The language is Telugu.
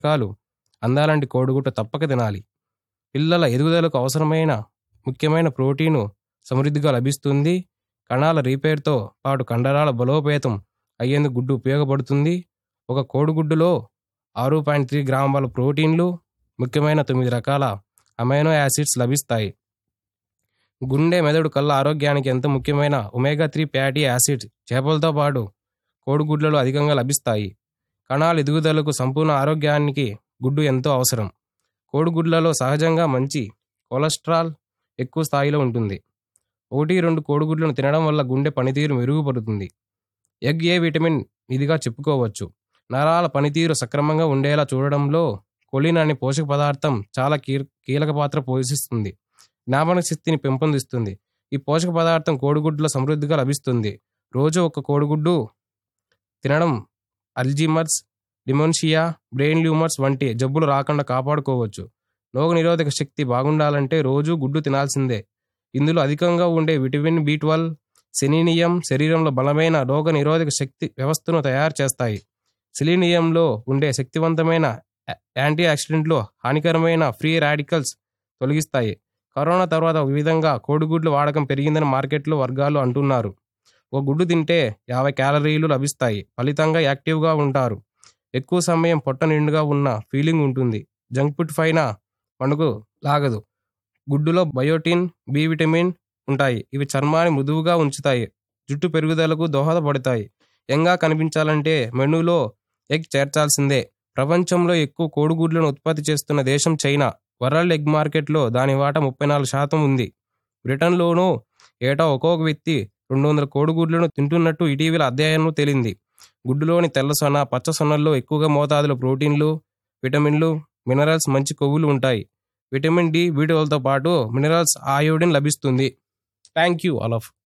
పోషకాలు అందాలంటి కోడిగుడ్డు తప్పక తినాలి పిల్లల ఎదుగుదలకు అవసరమైన ముఖ్యమైన ప్రోటీను సమృద్ధిగా లభిస్తుంది కణాల రీపేర్తో పాటు కండరాల బలోపేతం అయ్యేందుకు గుడ్డు ఉపయోగపడుతుంది ఒక కోడిగుడ్డులో ఆరు పాయింట్ త్రీ గ్రాముల ప్రోటీన్లు ముఖ్యమైన తొమ్మిది రకాల అమైనో యాసిడ్స్ లభిస్తాయి గుండె మెదడు కళ్ళ ఆరోగ్యానికి ఎంత ముఖ్యమైన ఒమేగా త్రీ ఫ్యాటీ యాసిడ్స్ చేపలతో పాటు కోడిగుడ్లలో అధికంగా లభిస్తాయి కణాల ఎదుగుదలకు సంపూర్ణ ఆరోగ్యానికి గుడ్డు ఎంతో అవసరం కోడిగుడ్లలో సహజంగా మంచి కొలెస్ట్రాల్ ఎక్కువ స్థాయిలో ఉంటుంది ఒకటి రెండు కోడిగుడ్లను తినడం వల్ల గుండె పనితీరు మెరుగుపడుతుంది ఎగ్ ఏ విటమిన్ ఇదిగా చెప్పుకోవచ్చు నరాల పనితీరు సక్రమంగా ఉండేలా చూడడంలో కొలిన్ అనే పోషక పదార్థం చాలా కీ- కీలక పాత్ర పోషిస్తుంది జ్ఞాపక శక్తిని పెంపొందిస్తుంది ఈ పోషక పదార్థం కోడిగుడ్డులో సమృద్ధిగా లభిస్తుంది రోజు ఒక కోడిగుడ్డు తినడం అల్జీమర్స్ డిమోన్షియా బ్రెయిన్ ట్యూమర్స్ వంటి జబ్బులు రాకుండా కాపాడుకోవచ్చు రోగ నిరోధక శక్తి బాగుండాలంటే రోజు గుడ్డు తినాల్సిందే ఇందులో అధికంగా ఉండే విటమిన్ బి ట్వెల్వ్ సెలీనియం శరీరంలో బలమైన రోగ నిరోధక శక్తి వ్యవస్థను తయారు చేస్తాయి సెలీనియంలో ఉండే శక్తివంతమైన యా- యాంటీ ఆక్సిడెంట్లు హానికరమైన ఫ్రీ రాడికల్స్ తొలగిస్తాయి కరోనా తర్వాత ఒక విధంగా కోడిగుడ్ల వాడకం పెరిగిందని మార్కెట్లో వర్గాలు అంటున్నారు ఒక గుడ్డు తింటే యాభై క్యాలరీలు లభిస్తాయి ఫలితంగా యాక్టివ్గా ఉంటారు ఎక్కువ సమయం పొట్ట నిండుగా ఉన్న ఫీలింగ్ ఉంటుంది జంక్ ఫుడ్ పైన మనకు లాగదు గుడ్డులో బయోటిన్ బి విటమిన్ ఉంటాయి ఇవి చర్మాన్ని మృదువుగా ఉంచుతాయి జుట్టు పెరుగుదలకు దోహదపడతాయి యంగా కనిపించాలంటే మెనూలో ఎగ్ చేర్చాల్సిందే ప్రపంచంలో ఎక్కువ కోడిగుడ్లను ఉత్పత్తి చేస్తున్న దేశం చైనా వరల్డ్ ఎగ్ మార్కెట్లో దాని వాటా ముప్పై నాలుగు శాతం ఉంది బ్రిటన్లోనూ ఏటా ఒక్కొక్క వ్యక్తి రెండు వందల కోడిగుడ్లను తింటున్నట్టు ఇటీవల అధ్యయనం తేలింది గుడ్డులోని తెల్ల సొన పచ్చ సొనల్లో ఎక్కువగా మోతాదులో ప్రోటీన్లు విటమిన్లు మినరల్స్ మంచి కొవ్వులు ఉంటాయి విటమిన్ డి వీటితో పాటు మినరల్స్ ఆయోడిన్ లభిస్తుంది థ్యాంక్ యూ ఆల్ ఆఫ్